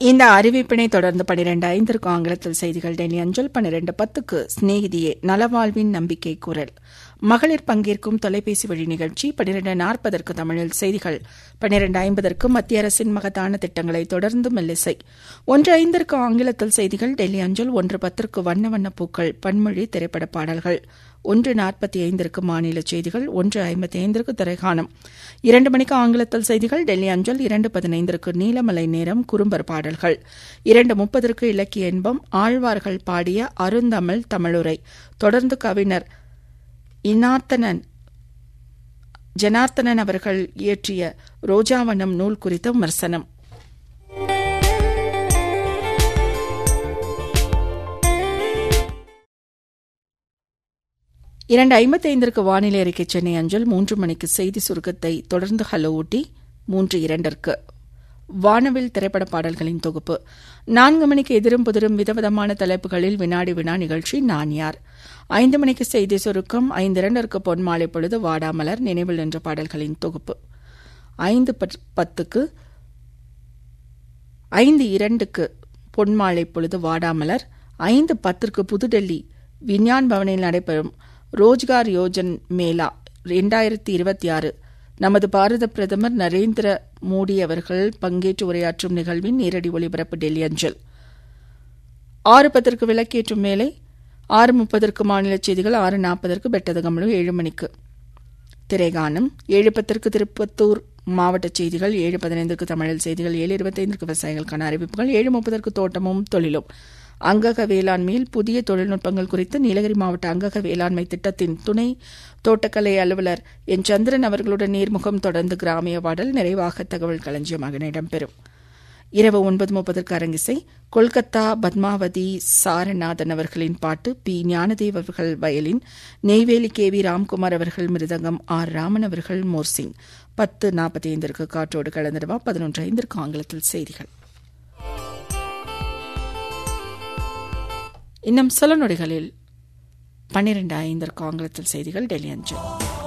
இந்த அறிவிப்பினை தொடர்ந்து பனிரெண்டு ஐந்திற்கு ஆங்கிலத்தில் செய்திகள் டெல்லி அஞ்சல் பனிரெண்டு பத்துக்கு சிநேகிதியே நலவாழ்வின் நம்பிக்கை குரல் மகளிர் பங்கேற்கும் தொலைபேசி வழி நிகழ்ச்சி பனிரெண்டு நாற்பதற்கு தமிழில் செய்திகள் பனிரெண்டு ஐம்பதற்கு மத்திய அரசின் மகத்தான திட்டங்களை தொடர்ந்து மெல்லிசை ஒன்று ஐந்திற்கு ஆங்கிலத்தில் செய்திகள் டெல்லி அஞ்சல் ஒன்று பத்திற்கு வண்ண வண்ண பூக்கள் பன்மொழி திரைப்பட பாடல்கள் ஒன்று நாற்பத்தி ஐந்திற்கு மாநில செய்திகள் ஒன்று ஐம்பத்தி ஐந்திற்கு திரைகாணம் இரண்டு மணிக்கு ஆங்கிலத்தில் செய்திகள் டெல்லி அஞ்சல் இரண்டு பதினைந்திற்கு நீலமலை நேரம் குறும்பர் பாடல்கள் இரண்டு முப்பதற்கு இலக்கிய இன்பம் ஆழ்வார்கள் பாடிய அருந்தமிழ் தமிழுரை தொடர்ந்து கவிஞர் இனார்த்தனன் ஜனார்த்தனன் அவர்கள் இயற்றிய ரோஜாவனம் நூல் குறித்த விமர்சனம் இரண்டு ஐம்பத்தி ஐந்திற்கு வானிலை அறிக்கை சென்னை அஞ்சல் மூன்று மணிக்கு செய்தி சுருக்கத்தை தொடர்ந்து ஹலோ ஊட்டி மூன்று இரண்டிற்கு வானவில் திரைப்பட பாடல்களின் தொகுப்பு நான்கு மணிக்கு எதிரும் புதிரும் விதவிதமான தலைப்புகளில் வினாடி வினா நிகழ்ச்சி நான் யார் ஐந்து மணிக்கு செய்தி சுருக்கம் ஐந்து இரண்டிற்கு பொன்மாலை பொழுது வாடாமலர் நினைவில் நின்ற பாடல்களின் தொகுப்பு ஐந்து பத்துக்கு ஐந்து இரண்டுக்கு பொன்மாலை பொழுது வாடாமலர் ஐந்து பத்திற்கு புதுடெல்லி விஞ்ஞான் பவனில் நடைபெறும் ரோஜ்கார் யோஜன் மேளா இரண்டாயிரத்தி இருபத்தி ஆறு நமது பாரத பிரதமர் நரேந்திர மோடி அவர்கள் பங்கேற்று உரையாற்றும் நிகழ்வின் நேரடி ஒளிபரப்பு டெல்லி அஞ்சல் ஆறு பத்திற்கு விளக்கேற்றும் மேலை ஆறு முப்பதற்கு மாநில செய்திகள் ஆறு நாற்பதற்கு பெட்டதகமலு ஏழு மணிக்கு திரைகானம் ஏழு பத்திற்கு திருப்பத்தூர் மாவட்ட செய்திகள் ஏழு பதினைந்துக்கு தமிழில் செய்திகள் ஏழு இருபத்தைந்திற்கு விவசாயிகளுக்கான அறிவிப்புகள் ஏழு முப்பதற்கு தோட்டமும் தொழிலும் அங்கக வேளாண்மையில் புதிய தொழில்நுட்பங்கள் குறித்து நீலகிரி மாவட்ட அங்கக வேளாண்மை திட்டத்தின் துணை தோட்டக்கலை அலுவலர் என் சந்திரன் அவர்களுடன் நேர்முகம் தொடர்ந்து கிராமிய பாடல் நிறைவாக தகவல் களஞ்சியமாக இடம்பெறும் இரவு ஒன்பது முப்பதற்கு அரங்கிசை கொல்கத்தா பத்மாவதி சாரநாதன் அவர்களின் பாட்டு பி ஞானதேவ் அவர்கள் violin Neyveli K V Ramkumar அவர்கள் மிருதங்கம் ஆர் ராமன் அவர்கள் மோர்சிங் பத்து நாற்பத்தி ஐந்திற்கு காற்றோடு கலந்திருவா பதினொன்று ஐந்திற்கு ஆங்கிலத்தில் செய்திகள் இன்னும் சில நொடிகளில் பன்னிரண்டு ஐந்திற்கு ஆங்கிலத்தில் செய்திகள் டெல்லி அஞ்சல்